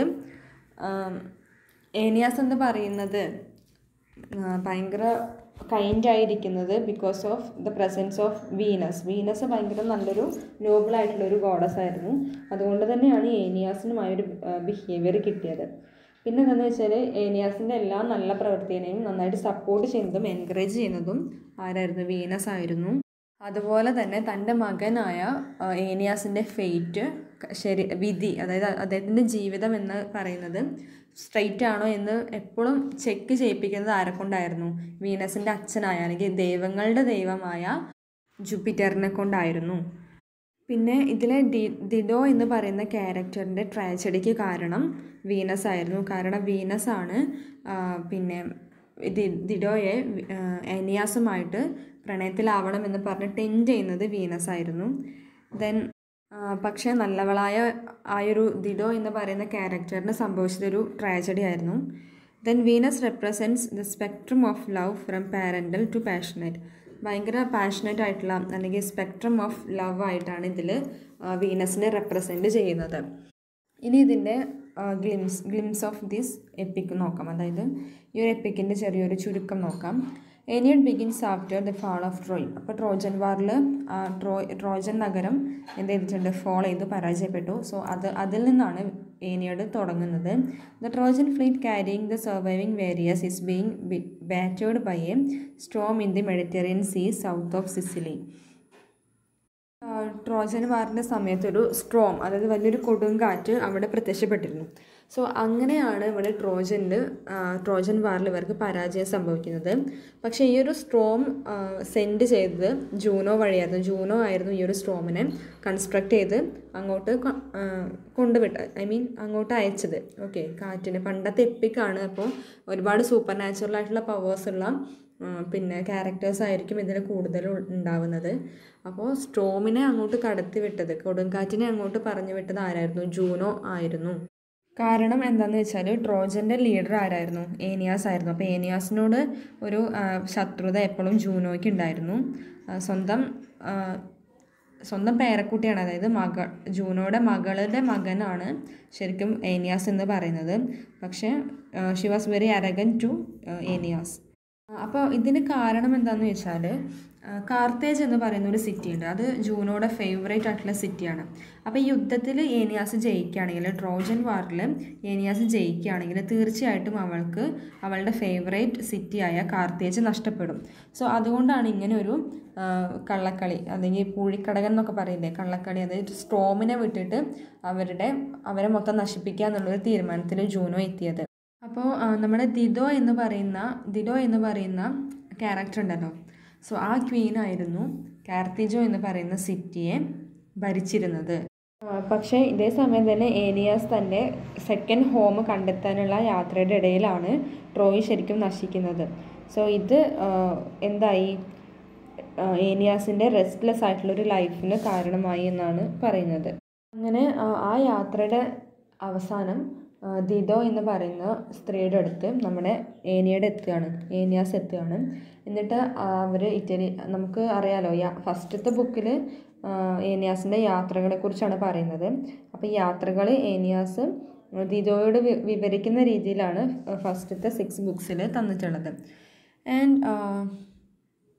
Aeneas എന്ന് പറയുന്നത് ഭയങ്കര kind ആയിരിക്കുന്നത് because of the presence of Venus Venus ഭയങ്കര നല്ലൊരു നോബിളായിട്ടുള്ള ഒരു goddess ആയിരുന്നു അതുകൊണ്ട് തന്നെയാണ് ഏനിയാസിനുമായൊരു ബിഹേവിയർ കിട്ടിയത് പിന്നെ എന്താണെന്ന് വെച്ചാൽ ഏനിയാസിൻ്റെ എല്ലാ നല്ല പ്രവൃത്തിനെയും നന്നായിട്ട് സപ്പോർട്ട് ചെയ്യുന്നതും എൻകറേജ് ചെയ്യുന്നതും ആരായിരുന്നു വീനസ് ആയിരുന്നു അതുപോലെ തന്നെ തൻ്റെ മകനായ ഏനിയാസിൻ്റെ ഫെയ്റ്റ് ശരി വിധി അതായത് അദ്ദേഹത്തിൻ്റെ ജീവിതം എന്ന് പറയുന്നത് സ്ട്രൈറ്റ് ആണോ എന്ന് എപ്പോഴും ചെക്ക് ചെയ്യിപ്പിക്കുന്നത് ആരെക്കൊണ്ടായിരുന്നു വീനസിൻ്റെ അച്ഛനായ അല്ലെങ്കിൽ ദൈവങ്ങളുടെ ദൈവമായ ജൂപ്പിറ്ററിനെ കൊണ്ടായിരുന്നു പിന്നെ ഇതിലെ ഡി ദിഡോ എന്ന് പറയുന്ന ക്യാരക്ടറിൻ്റെ ട്രാജഡിക്ക് കാരണം വീനസ് ആയിരുന്നു കാരണം വീനസ് ആണ് പിന്നെ ദി ദിഡോയെ എനിയാസുമായിട്ട് പ്രണയത്തിലാവണം എന്ന് പറഞ്ഞ് ടെൻറ്റ് ചെയ്യുന്നത് വീനസ് ആയിരുന്നു ദെൻ പക്ഷേ നല്ലവളായ ആയൊരു ദിഡോ എന്ന് പറയുന്ന ക്യാരക്ടറിന് സംഭവിച്ചതൊരു ട്രാജഡി ആയിരുന്നു then Venus represents the spectrum of love from parental to passionate ഭയങ്കര പാഷനറ്റ് ആയിട്ടുള്ള അല്ലെങ്കിൽ സ്പെക്ട്രം ഓഫ് ലവ് ആയിട്ടാണ് ഇതിൽ വീനസിനെ റെപ്രസെൻറ്റ് ചെയ്യുന്നത് ഇനി ഇതിൻ്റെ glimpse glimpse of this epic നോക്കാം അതായത് ഈ ഒരു എപ്പിക്കിൻ്റെ ചെറിയൊരു ചുരുക്കം നോക്കാം Aeneid begins after the fall of Troy അപ്പോൾ ട്രോജൻ വാറിൽ ട്രോ ട്രോജൻ നഗരം എന്ത് ചെയ്തിട്ടുണ്ട് ഫോൾ ചെയ്ത് പരാജയപ്പെട്ടു സോ അത് അതിൽ നിന്നാണ് ഏനിയഡ് തുടങ്ങുന്നത് the Trojan fleet carrying the surviving various is being battered by a storm in the Mediterranean sea south of Sicily Trojan വാറിൻ്റെ സമയത്ത് ഒരു സ്ട്രോം അതായത് വലിയൊരു കൊടുങ്കാറ്റ് അവിടെ പ്രത്യക്ഷപ്പെട്ടിരുന്നു സോ അങ്ങനെയാണ് ഇവിടെ ട്രോജനിൽ ട്രോജൻ വാറിൽ ഇവർക്ക് പരാജയം സംഭവിക്കുന്നത് പക്ഷേ ഈ ഒരു സ്ട്രോം സെൻഡ് ചെയ്തത് ജൂനോ വഴിയായിരുന്നു ജൂനോ ആയിരുന്നു ഈ ഒരു സ്ട്രോമിനെ കൺസ്ട്രക്ട് ചെയ്ത് അങ്ങോട്ട് കൊണ്ടുവിട്ട ഐ മീൻ അങ്ങോട്ട് അയച്ചത് ഓക്കെ കാറ്റിന് പണ്ടത്തെ എപ്പിക്കാണ് അപ്പോൾ ഒരുപാട് സൂപ്പർ നാച്ചുറൽ ആയിട്ടുള്ള പവേഴ്സ് ഉള്ള പിന്നെ ക്യാരക്ടേഴ്സ് ആയിരിക്കും ഇതിൽ കൂടുതൽ ഉണ്ടാവുന്നത് അപ്പോൾ സ്ട്രോമിനെ അങ്ങോട്ട് കടത്തി വിട്ടത് കൊടുങ്കാറ്റിനെ അങ്ങോട്ട് പറഞ്ഞു വിട്ടത് ആരായിരുന്നു ജൂനോ ആയിരുന്നു കാരണം എന്താണെന്ന് വെച്ചാൽ ട്രോജൻ്റെ ലീഡർ ആരായിരുന്നു ഏനിയാസ് ആയിരുന്നു അപ്പോൾ ഏനിയാസിനോട് ഒരു ശത്രുത എപ്പോഴും ജൂനോയ്ക്ക് ഉണ്ടായിരുന്നു സ്വന്തം സ്വന്തം പേരക്കുട്ടിയാണ് അതായത് മകൾ ജൂനോയുടെ മകളുടെ മകനാണ് ശരിക്കും ഏനിയാസ് എന്ന് പറയുന്നത് പക്ഷേ she was very arrogant to Aeneas അപ്പോൾ ഇതിന് കാരണം എന്താണെന്ന് വെച്ചാൽ കാർത്തേജ് എന്ന് പറയുന്ന ഒരു സിറ്റി ഉണ്ട് അത് ജൂനോയുടെ ഫേവറേറ്റ് ആയിട്ടുള്ള സിറ്റിയാണ് അപ്പോൾ ഈ യുദ്ധത്തിൽ ഏനിയാസ് ജയിക്കുകയാണെങ്കിൽ ട്രോജൻ വാറിൽ ഏനിയാസ് ജയിക്കുകയാണെങ്കിൽ തീർച്ചയായിട്ടും അവൾക്ക് അവളുടെ ഫേവറേറ്റ് സിറ്റിയായ കാർത്തേജ് നഷ്ടപ്പെടും സോ അതുകൊണ്ടാണ് ഇങ്ങനെ ഒരു കള്ളക്കളി അല്ലെങ്കിൽ പൂഴിക്കടകൻ എന്നൊക്കെ പറയില്ലേ കള്ളക്കളി അതായത് സ്ട്രോമിനെ വിട്ടിട്ട് അവരുടെ അവരെ മൊത്തം നശിപ്പിക്കുക എന്നുള്ളൊരു തീരുമാനത്തിൽ ജൂനോ എത്തിയത് അപ്പോൾ നമ്മുടെ ദിദോ എന്ന് പറയുന്ന ദിഡോ എന്ന് പറയുന്ന ക്യാരക്ടർ ഉണ്ടല്ലോ സോ ആ ക്വീൻ ആയിരുന്നു കാർത്തിജോ എന്ന് പറയുന്ന സിറ്റിയെ ഭരിച്ചിരുന്നത് പക്ഷേ ഇതേ സമയം തന്നെ ഏനിയാസ് തൻ്റെ സെക്കൻഡ് ഹോം കണ്ടെത്താനുള്ള യാത്രയുടെ ഇടയിലാണ് ട്രോയ് ശരിക്കും നശിക്കുന്നത് സോ ഇത് എന്തായി ഏനിയാസിൻ്റെ റെസ്റ്റ്ലെസ് ആയിട്ടുള്ളൊരു ലൈഫിന് കാരണമായി എന്നാണ് പറയുന്നത് അങ്ങനെ ആ യാത്രയുടെ അവസാനം ദിദോ എന്ന് പറയുന്ന സ്ത്രീയുടെ അടുത്ത് നമ്മുടെ ഏനിയയുടെ എത്തുകയാണ് ഏനിയാസ് എത്തുകയാണ് എന്നിട്ട് അവർ ഇറ്റലി നമുക്ക് അറിയാലോ ഫസ്റ്റത്തെ ബുക്കിൽ ഏനിയാസിൻ്റെ യാത്രകളെ കുറിച്ചാണ് പറയുന്നത് അപ്പോൾ ഈ യാത്രകൾ ഏനിയാസ് ദിദോയോട് വിവരിക്കുന്ന രീതിയിലാണ് ഫസ്റ്റത്തെ സിക്സ് ബുക്സിൽ തന്നിട്ടുള്ളത് ആൻഡ്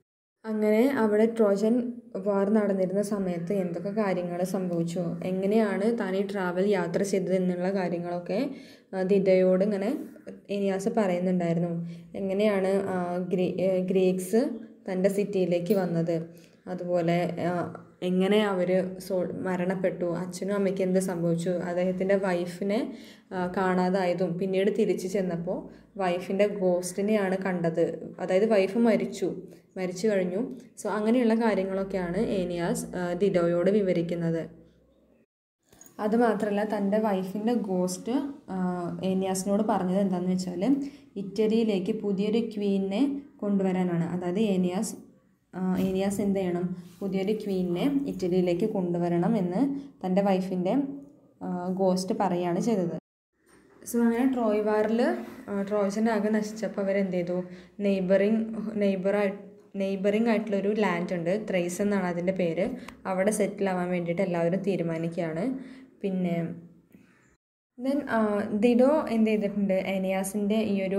അങ്ങനെ അവിടെ ട്രോജൻ വാർ നടന്നിരുന്ന സമയത്ത് എന്തൊക്കെ കാര്യങ്ങൾ സംഭവിച്ചു എങ്ങനെയാണ് താൻ ഈ ട്രാവൽ യാത്ര ചെയ്തത് എന്നുള്ള കാര്യങ്ങളൊക്കെ ദിദയോട് ഇങ്ങനെ എനിയാസ് പറയുന്നുണ്ടായിരുന്നു എങ്ങനെയാണ് ഗ്രീ ഗ്രീക്സ് തൻ്റെ സിറ്റിയിലേക്ക് വന്നത് അതുപോലെ എങ്ങനെ അവർ സോ മരണപ്പെട്ടു അച്ഛനും അമ്മയ്ക്ക് എന്ത് സംഭവിച്ചു അദ്ദേഹത്തിൻ്റെ വൈഫിനെ കാണാതായതും പിന്നീട് തിരിച്ചു ചെന്നപ്പോൾ വൈഫിൻ്റെ ഗോസ്റ്റിനെയാണ് കണ്ടത് അതായത് വൈഫ് മരിച്ചു മരിച്ചു കഴിഞ്ഞു സോ അങ്ങനെയുള്ള കാര്യങ്ങളൊക്കെയാണ് ഏനിയാസ് ദിഡോയോട് വിവരിക്കുന്നത് അതുമാത്രമല്ല തൻ്റെ വൈഫിൻ്റെ ഗോസ്റ്റ് ഏനിയാസിനോട് പറഞ്ഞത് എന്താണെന്ന് വെച്ചാൽ ഇറ്റലിയിലേക്ക് പുതിയൊരു ക്വീനിനെ കൊണ്ടുവരാനാണ് അതായത് ഏനിയാസ് ഏനിയാസ് എന്ത് ചെയ്യണം പുതിയൊരു ക്വീനിനെ ഇറ്റലിയിലേക്ക് കൊണ്ടുവരണം എന്ന് തൻ്റെ വൈഫിൻ്റെ ഗോസ്റ്റ് പറയുകയാണ് ചെയ്തത് സോ അങ്ങനെ ട്രോയ് വാറിൽ ട്രോജൻ ആകെ നശിച്ചപ്പോൾ അവരെന്ത് ചെയ്തു നെയ്ബറിങ് നെയ്ബറായി നെയ്ബറിങ് ആയിട്ടുള്ളൊരു ലാൻഡ് ഉണ്ട് ത്രൈസ് എന്നാണ് അതിൻ്റെ പേര് അവിടെ സെറ്റിൽ ആവാൻ വേണ്ടിയിട്ട് എല്ലാവരും തീരുമാനിക്കുകയാണ് പിന്നെ ദെൻ ദിഡോ എന്ത് ചെയ്തിട്ടുണ്ട് എനിയാസിൻ്റെ ഈ ഒരു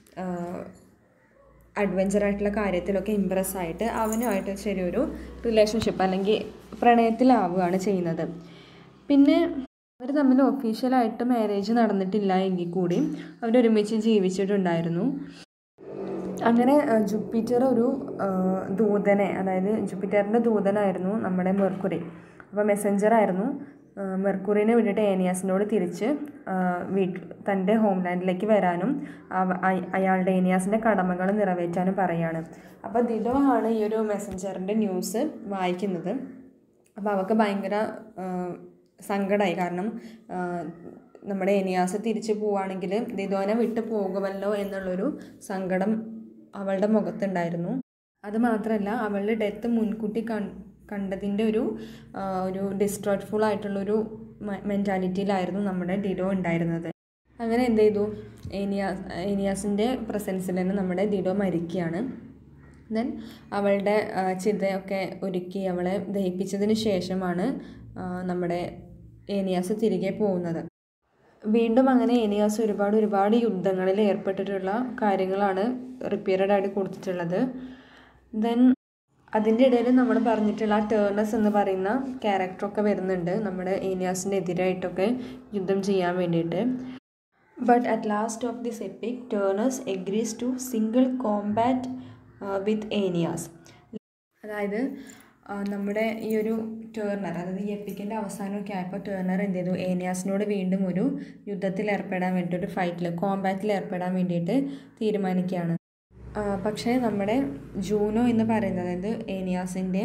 അഡ്വഞ്ചർ ആയിട്ടുള്ള കാര്യത്തിലൊക്കെ ഇമ്പ്രസ് ആയിട്ട് അവനുമായിട്ട് ശരിയൊരു റിലേഷൻഷിപ്പ് അല്ലെങ്കിൽ പ്രണയത്തിലാവുകയാണ് ചെയ്യുന്നത് പിന്നെ അവർ തമ്മിൽ ഒഫീഷ്യലായിട്ട് മാരേജ് നടന്നിട്ടില്ല എങ്കിൽ കൂടി അവരൊരുമിച്ച് ജീവിച്ചിട്ടുണ്ടായിരുന്നു അങ്ങനെ ജുപ്പിറ്റർ ഒരു ദൂതനെ അതായത് ജുപ്പിറ്ററിൻ്റെ ദൂതനായിരുന്നു നമ്മുടെ മെർക്കുറി അപ്പോൾ മെസ്സഞ്ചറായിരുന്നു മെർക്കുറിനെ വിട്ടിട്ട് ഏനിയാസിനോട് തിരിച്ച് വീട്ടിൽ തൻ്റെ ഹോംലാൻഡിലേക്ക് വരാനും അയാളുടെ ഏനിയാസിൻ്റെ കടമകൾ നിറവേറ്റാനും പറയാണ് അപ്പോൾ ദിഡോ ആണ് ഈ ഒരു മെസ്സഞ്ചറിൻ്റെ ന്യൂസ് വായിക്കുന്നത് അപ്പോൾ അവൾക്ക് ഭയങ്കര സങ്കടമായി കാരണം നമ്മുടെ എനിയാസ് തിരിച്ചു പോവുകയാണെങ്കിൽ ദിദോനെ വിട്ട് പോകുമല്ലോ എന്നുള്ളൊരു സങ്കടം അവളുടെ മുഖത്തുണ്ടായിരുന്നു അത് മാത്രമല്ല അവളുടെ ഡെത്ത് മുൻകൂട്ടി കൺ കണ്ടതിൻ്റെ ഒരു ഒരു ഡിസ്ട്രോട്ട്ഫുൾ ആയിട്ടുള്ളൊരു മെൻറ്റാലിറ്റിയിലായിരുന്നു നമ്മുടെ ഡിഡോ ഉണ്ടായിരുന്നത് അങ്ങനെ എന്ത് ചെയ്തു ഏനിയാസ് ഏനിയാസിൻ്റെ പ്രസൻസിൽ തന്നെ നമ്മുടെ ഡിഡോ മരിക്കുകയാണ് ദെൻ അവളുടെ ചിതയൊക്കെ ഒരുക്കി അവളെ ദഹിപ്പിച്ചതിന് ശേഷമാണ് നമ്മുടെ ഏനിയാസ് തിരികെ പോകുന്നത് വീണ്ടും അങ്ങനെ ഏനിയാസ് ഒരുപാട് ഒരുപാട് യുദ്ധങ്ങളിൽ ഏർപ്പെട്ടിട്ടുള്ള കാര്യങ്ങളാണ് റിപ്പീറ്റഡ് ആയിട്ട് കൊടുത്തിട്ടുള്ളത് ദെൻ അതിൻ്റെ ഇടയിൽ നമ്മൾ പറഞ്ഞിട്ടുള്ള ടേർണസ് എന്ന് പറയുന്ന ക്യാരക്ടറൊക്കെ വരുന്നുണ്ട് നമ്മുടെ ഏനിയാസിൻ്റെ എതിരായിട്ടൊക്കെ യുദ്ധം ചെയ്യാൻ വേണ്ടിയിട്ട് but at last of this epic Turnus agrees to single combat with Aeneas അതായത് നമ്മുടെ ഈ ഒരു ടേർണർ അതായത് ഈ എപ്പിക്കിൻ്റെ അവസാനമൊക്കെ ആയപ്പോൾ ടേർണർ എന്ത് ചെയ്തു ഏനിയാസിനോട് വീണ്ടും ഒരു യുദ്ധത്തിൽ ഏർപ്പെടാൻ വേണ്ടിയിട്ട് ഒരു ഫൈറ്റിൽ കോമ്പാറ്റിൽ ഏർപ്പെടാൻ വേണ്ടിയിട്ട് തീരുമാനിക്കുകയാണ് പക്ഷേ നമ്മുടെ ജൂനോ എന്ന് പറയുന്നത് അതായത് ഏനിയാസിൻ്റെ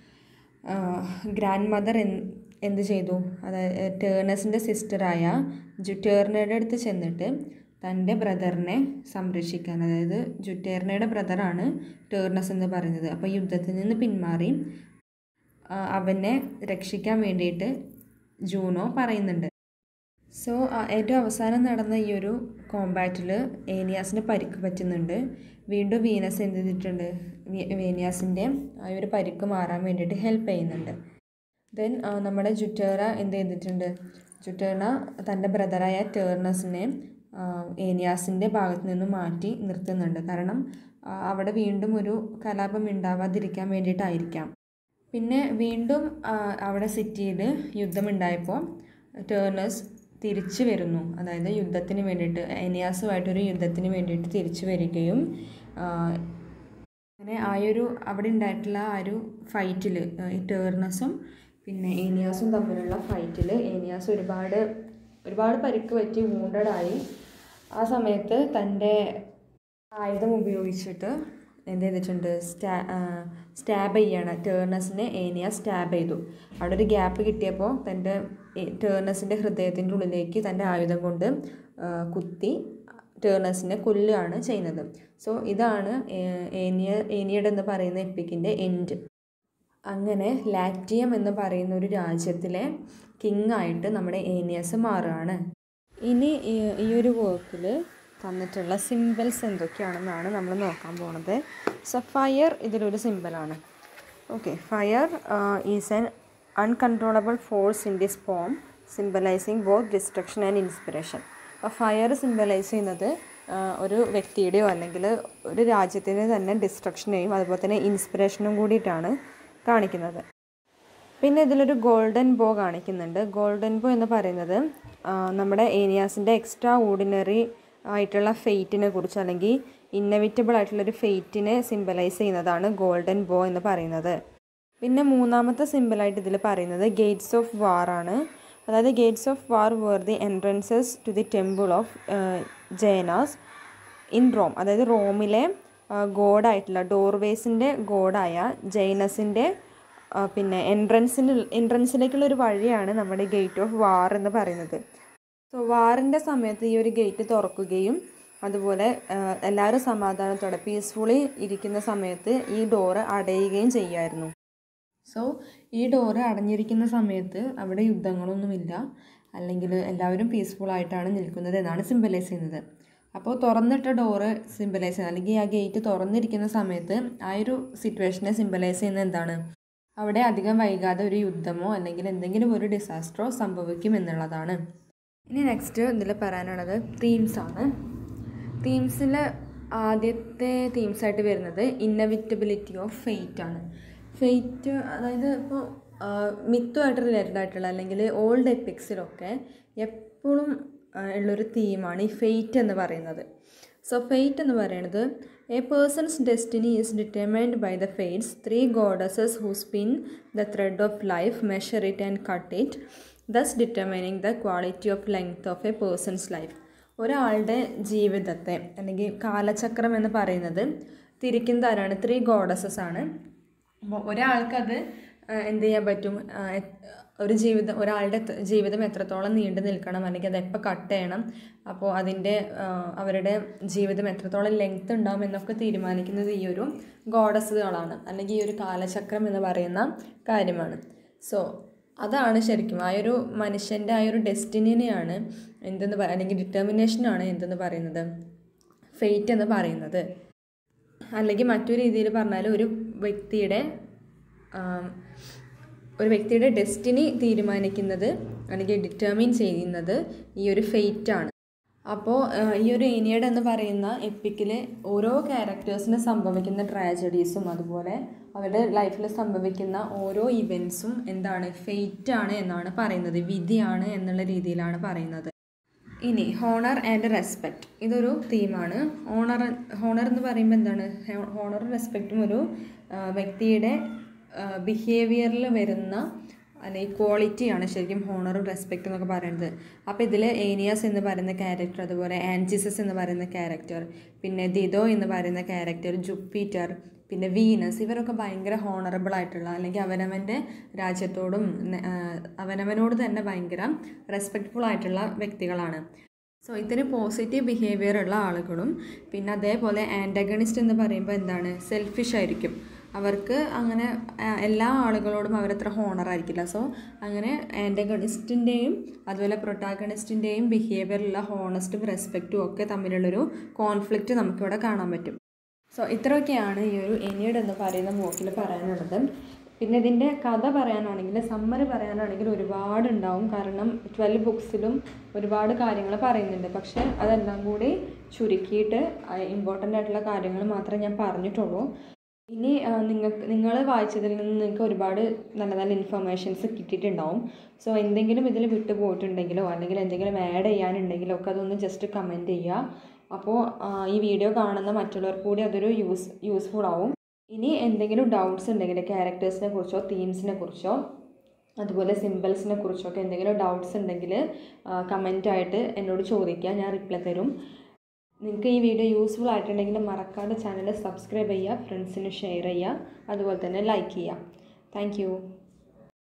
ഗ്രാൻഡ് മദർ എന്ത് ചെയ്തു അതായത് ടേർണസിൻ്റെ സിസ്റ്ററായ ജുറ്റേർണയുടെ അടുത്ത് ചെന്നിട്ട് തൻ്റെ ബ്രദറിനെ സംരക്ഷിക്കാൻ അതായത് ജുറ്റേർണയുടെ ബ്രദറാണ് ടേർണസ് എന്ന് പറയുന്നത് അപ്പോൾ യുദ്ധത്തിൽ നിന്ന് പിന്മാറി അവനെ രക്ഷിക്കാൻ വേണ്ടിയിട്ട് ജൂനോ പറയുന്നുണ്ട് സോ ഏറ്റവും അവസാനം നടന്ന ഈ ഒരു കോമ്പാറ്റിൽ ഏനിയാസിന് പരിക്ക് പറ്റുന്നുണ്ട് വീണ്ടും വീനസ് എന്ത് ചെയ്തിട്ടുണ്ട് വേനിയാസിൻ്റെ ആ ഒരു പരിക്ക് മാറാൻ വേണ്ടിയിട്ട് ഹെൽപ്പ് ചെയ്യുന്നുണ്ട് ദെൻ നമ്മുടെ ജുറ്റേറ എന്ത് ചെയ്തിട്ടുണ്ട് ജുറ്റേർണ തൻ്റെ ബ്രദറായ ടേർണസിനെ ഏനിയാസിൻ്റെ ഭാഗത്ത് നിന്ന് മാറ്റി നിർത്തുന്നുണ്ട് കാരണം അവിടെ വീണ്ടും ഒരു കലാപം ഉണ്ടാവാതിരിക്കാൻ വേണ്ടിയിട്ടായിരിക്കാം പിന്നെ വീണ്ടും അവിടെ സിറ്റിയിൽ യുദ്ധമുണ്ടായപ്പോൾ ടേർണേഴ്സ് തിരിച്ചു വരുന്നു അതായത് യുദ്ധത്തിന് വേണ്ടിയിട്ട് എനിയാസുമായിട്ടൊരു യുദ്ധത്തിന് വേണ്ടിയിട്ട് തിരിച്ചു വരികയും അങ്ങനെ ആ ഒരു അവിടെ ഉണ്ടായിട്ടുള്ള ആ ഒരു ഫൈറ്റിൽ ഈ ടേർണസും പിന്നെ ഏനിയാസും തമ്മിലുള്ള ഫൈറ്റിൽ ഏനിയാസ് ഒരുപാട് ഒരുപാട് പരിക്ക് പറ്റി വൂണ്ടഡായി ആ സമയത്ത് തൻ്റെ ആയുധം ഉപയോഗിച്ചിട്ട് എന്ത് ചെയ്തിട്ടുണ്ട് സ്റ്റാ സ്റ്റാബ് ചെയ്യാണ് ടേർണസിനെ ഏനിയ സ്റ്റാബ് ചെയ്തു അവിടെ ഒരു ഗ്യാപ്പ് കിട്ടിയപ്പോൾ തൻ്റെ ടേർണസിൻ്റെ ഹൃദയത്തിൻ്റെ ഉള്ളിലേക്ക് തൻ്റെ ആയുധം കൊണ്ട് കുത്തി ടേർണസിനെ കൊല്ലുകയാണ് ചെയ്യുന്നത് സോ ഇതാണ് ഏനിയ ഏനിയഡ് എന്ന് പറയുന്ന എപ്പിക്കിൻ്റെ എൻഡ് അങ്ങനെ ലാക്റ്റിയം എന്ന് പറയുന്ന ഒരു രാജ്യത്തിലെ കിങ് ആയിട്ട് നമ്മുടെ ഏനിയസ് മാറുകയാണ് ഇനി ഈ ഒരു വർക്കിൽ തന്നിട്ടുള്ള സിമ്പിൾസ് എന്തൊക്കെയാണെന്നാണ് നമ്മൾ നോക്കാൻ പോണത് സോ ഫയർ ഇതിലൊരു സിമ്പിളാണ് okay fire is an uncontrollable force in this form symbolising both destruction and inspiration അപ്പോൾ ഫയർ സിംബലൈസ് ചെയ്യുന്നത് ഒരു വ്യക്തിയുടെയോ അല്ലെങ്കിൽ ഒരു രാജ്യത്തിൻ്റെ തന്നെ ഡിസ്ട്രക്ഷനെയും അതുപോലെ തന്നെ ഇൻസ്പിറേഷനും കൂടിയിട്ടാണ് കാണിക്കുന്നത് പിന്നെ ഇതിലൊരു ഗോൾഡൻ ബോ കാണിക്കുന്നുണ്ട് ഗോൾഡൻ ബോ എന്ന് പറയുന്നത് നമ്മുടെ ഏനിയാസിൻ്റെ എക്സ്ട്രാ ഓർഡിനറി ആയിട്ടുള്ള ഫെയ്റ്റിനെ കുറിച്ച് അല്ലെങ്കിൽ ഇന്നവിറ്റബിൾ ആയിട്ടുള്ളൊരു ഫെയ്റ്റിനെ സിംബലൈസ് ചെയ്യുന്നതാണ് ഗോൾഡൻ ബോ എന്ന് പറയുന്നത് പിന്നെ മൂന്നാമത്തെ സിമ്പിളായിട്ട് ഇതിൽ പറയുന്നത് ഗേറ്റ്സ് ഓഫ് വാർ ആണ് അതായത് gates of war where the entrances to the temple of Janus in Rome അതായത് റോമിലെ ഗോഡായിട്ടുള്ള ഡോർവേസിൻ്റെ ഗോഡായ ജൈനസിൻ്റെ പിന്നെ എൻട്രൻസിന് എൻട്രൻസിലേക്കുള്ള ഒരു വഴിയാണ് നമ്മുടെ ഗേറ്റ് ഓഫ് വാർ എന്ന് പറയുന്നത് സോ വാറിൻ്റെ സമയത്ത് ഈ ഒരു ഗേറ്റ് തുറക്കുകയും അതുപോലെ എല്ലാവരും സമാധാനത്തോടെ പീസ്ഫുള്ളി ഇരിക്കുന്ന സമയത്ത് ഈ ഡോറ് അടയുകയും ചെയ്യുമായിരുന്നു സോ ഈ ഡോറ് അടഞ്ഞിരിക്കുന്ന സമയത്ത് അവിടെ യുദ്ധങ്ങളൊന്നുമില്ല അല്ലെങ്കിൽ എല്ലാവരും പീസ്ഫുൾ ആയിട്ടാണ് നിൽക്കുന്നത് എന്നാണ് സിമ്പലൈസ് ചെയ്യുന്നത് അപ്പോൾ തുറന്നിട്ട ഡോറ് സിമ്പലൈസ് ചെയ്യുന്നത് അല്ലെങ്കിൽ ആ ഗേറ്റ് തുറന്നിരിക്കുന്ന സമയത്ത് ആ ഒരു സിറ്റുവേഷനെ സിമ്പലൈസ് ചെയ്യുന്നത് എന്താണ് അവിടെ അധികം വൈകാതെ ഒരു യുദ്ധമോ അല്ലെങ്കിൽ എന്തെങ്കിലും ഒരു ഡിസാസ്റ്ററോ സംഭവിക്കും എന്നുള്ളതാണ് ഇനി നെക്സ്റ്റ് ഇതിൽ പറയാനുള്ളത് തീംസ് ആണ് തീംസിൽ ആദ്യത്തെ തീംസായിട്ട് വരുന്നത് ഇന്നവിറ്റബിലിറ്റി ഓഫ് ഫെയ്റ്റ് ആണ് ഫെയ്റ്റ് അതായത് ഇപ്പോൾ മിത്തുമായിട്ട് റിലേറ്റഡ് ആയിട്ടുള്ള അല്ലെങ്കിൽ ഓൾഡ് എപ്പിക്സിലൊക്കെ എപ്പോഴും ഉള്ളൊരു തീമാണ് ഈ ഫെയ്റ്റ് എന്ന് പറയുന്നത് സോ ഫെയ്റ്റ് എന്ന് പറയുന്നത് a person's destiny is determined by the fates three goddesses who spin the thread of life measure it and cut it thus determining the quality of length of a person's life ഒരാളുടെ ജീവിതത്തെ അല്ലെങ്കിൽ കാലചക്രം എന്ന് പറയുന്നത് തിരിക്കുന്നത് ആരാണ് three goddesses ആണ് അപ്പോൾ ഒരാൾക്കത് എന്ത് ചെയ്യാൻ പറ്റും ഒരു ജീവിതം ഒരാളുടെ ജീവിതം എത്രത്തോളം നീണ്ടു നിൽക്കണം അല്ലെങ്കിൽ അത് എപ്പോൾ കട്ട് ചെയ്യണം അപ്പോൾ അതിൻ്റെ അവരുടെ ജീവിതം എത്രത്തോളം ലെങ്ത് ഉണ്ടാവും എന്നൊക്കെ തീരുമാനിക്കുന്നത് ഈ ഒരു ഗോഡസുകളാണ് അല്ലെങ്കിൽ ഈ ഒരു കാലചക്രം എന്ന് പറയുന്ന കാര്യമാണ് സോ അതാണ് ശരിക്കും ആ ഒരു മനുഷ്യൻ്റെ ആ ഒരു ഡെസ്റ്റിനിനെയാണ് എന്തെന്ന് പറയുക അല്ലെങ്കിൽ ഡിറ്റർമിനേഷനാണ് എന്തെന്ന് പറയുന്നത് ഫെയ്റ്റ് എന്ന് പറയുന്നത് അല്ലെങ്കിൽ മറ്റൊരു രീതിയിൽ പറഞ്ഞാൽ ഒരു വ്യക്തിയുടെ ഒരു വ്യക്തിയുടെ ഡെസ്റ്റിനി തീരുമാനിക്കുന്നത് അല്ലെങ്കിൽ ഡിറ്റർമിൻ ചെയ്യുന്നത് ഈ ഒരു ഫെയ്റ്റാണ് അപ്പോൾ ഈ ഒരു ഏനിയഡ് എന്ന് പറയുന്ന എപ്പിക്കിലെ ഓരോ ക്യാരക്ടേഴ്സിന് സംഭവിക്കുന്ന ട്രാജഡീസും അതുപോലെ അവരുടെ ലൈഫിൽ സംഭവിക്കുന്ന ഓരോ ഇവൻസും എന്താണ് ഫെയ്റ്റാണ് എന്നാണ് പറയുന്നത് വിധിയാണ് എന്നുള്ള രീതിയിലാണ് പറയുന്നത് ഇനി ഹോണർ ആൻഡ് റെസ്പെക്റ്റ് ഇതൊരു തീമാണ് ഹോണർ ഹോണർ എന്ന് പറയുമ്പോൾ എന്താണ് ഹോണറും റെസ്പെക്റ്റും ഒരു വ്യക്തിയുടെ ബിഹേവിയറിൽ വരുന്ന അല്ലെങ്കിൽ ക്വാളിറ്റിയാണ് ശരിക്കും ഹോണറും റെസ്പെക്റ്റ് എന്നൊക്കെ പറയുന്നത് അപ്പോൾ ഇതിൽ ഏനിയാസ് എന്ന് പറയുന്ന ക്യാരക്ടർ അതുപോലെ ആൻജിസസ് എന്ന് പറയുന്ന ക്യാരക്ടർ പിന്നെ ദിദോ എന്ന് പറയുന്ന ക്യാരക്ടർ ജുപ്പിറ്റർ പിന്നെ വീനസ് ഇവരൊക്കെ ഭയങ്കര ഹോണറബിൾ ആയിട്ടുള്ള അല്ലെങ്കിൽ അവനവൻ്റെ രാജ്യത്തോടും അവനവനോട് തന്നെ ഭയങ്കര റെസ്പെക്റ്റ്ഫുൾ ആയിട്ടുള്ള വ്യക്തികളാണ് സോ ഇതിന് പോസിറ്റീവ് ബിഹേവിയർ ഉള്ള ആളുകളും പിന്നെ അതേപോലെ ആൻറ്റഗണിസ്റ്റ് എന്ന് പറയുമ്പോൾ എന്താണ് സെൽഫിഷ് ആയിരിക്കും അവർക്ക് അങ്ങനെ എല്ലാ ആളുകളോടും അവരത്ര ഹോണർ ആയിരിക്കില്ല സോ അങ്ങനെ ആൻറ്റഗണിസ്റ്റിൻ്റെയും അതുപോലെ പ്രൊട്ടാഗണിസ്റ്റിൻ്റെയും ബിഹേവിയറുള്ള ഹോണസ്റ്റും റെസ്പെക്റ്റും ഒക്കെ തമ്മിലുള്ളൊരു കോൺഫ്ലിക്റ്റ് നമുക്കിവിടെ കാണാൻ പറ്റും സോ ഇത്രയൊക്കെയാണ് ഈ ഒരു എനിയഡ് എന്ന് പറയുന്ന മൂക്കിൽ പറയാനുള്ളത് പിന്നെ ഇതിൻ്റെ കഥ പറയാനാണെങ്കിൽ സമ്മറി പറയാനാണെങ്കിൽ ഒരുപാട് ഉണ്ടാവും കാരണം ട്വൽവ് ബുക്സിലും ഒരുപാട് കാര്യങ്ങൾ പറയുന്നുണ്ട് പക്ഷേ അതെല്ലാം കൂടി ചുരുക്കിയിട്ട് ഇമ്പോർട്ടൻ്റ് ആയിട്ടുള്ള കാര്യങ്ങൾ മാത്രമേ ഞാൻ പറഞ്ഞിട്ടുള്ളൂ ഇനി നിങ്ങൾക്ക് നിങ്ങൾ വായിച്ചതിൽ നിന്ന് നിങ്ങൾക്ക് ഒരുപാട് നല്ല നല്ല ഇൻഫർമേഷൻസ് കിട്ടിയിട്ടുണ്ടാവും സോ എന്തെങ്കിലും ഇതിൽ വിട്ടു പോയിട്ടുണ്ടെങ്കിലോ അല്ലെങ്കിൽ എന്തെങ്കിലും ആഡ് ചെയ്യാനുണ്ടെങ്കിലോ ഒക്കെ അതൊന്ന് ജസ്റ്റ് കമൻറ്റ് ചെയ്യുക അപ്പോൾ ഈ വീഡിയോ കാണുന്ന മറ്റുള്ളവർക്ക് കൂടി അതൊരു യൂസ് യൂസ്ഫുൾ ആവും ഇനി എന്തെങ്കിലും ഡൗട്ട്സ് ഉണ്ടെങ്കിൽ ക്യാരക്ടേഴ്സിനെ കുറിച്ചോ തീംസിനെ കുറിച്ചോ അതുപോലെ സിമ്പിൾസിനെ കുറിച്ചൊക്കെ എന്തെങ്കിലും ഡൗട്ട്സ് ഉണ്ടെങ്കിൽ കമൻ്റായിട്ട് എന്നോട് ചോദിക്കുക ഞാൻ റിപ്ലൈ തരും നിങ്ങൾക്ക് ഈ വീഡിയോ യൂസ്ഫുൾ ആയിട്ടുണ്ടെങ്കിൽ മറക്കാതെ ചാനൽ സബ്സ്ക്രൈബ് ചെയ്യുക ഫ്രണ്ട്സിന് ഷെയർ ചെയ്യുക അതുപോലെ തന്നെ ലൈക്ക് ചെയ്യുക താങ്ക്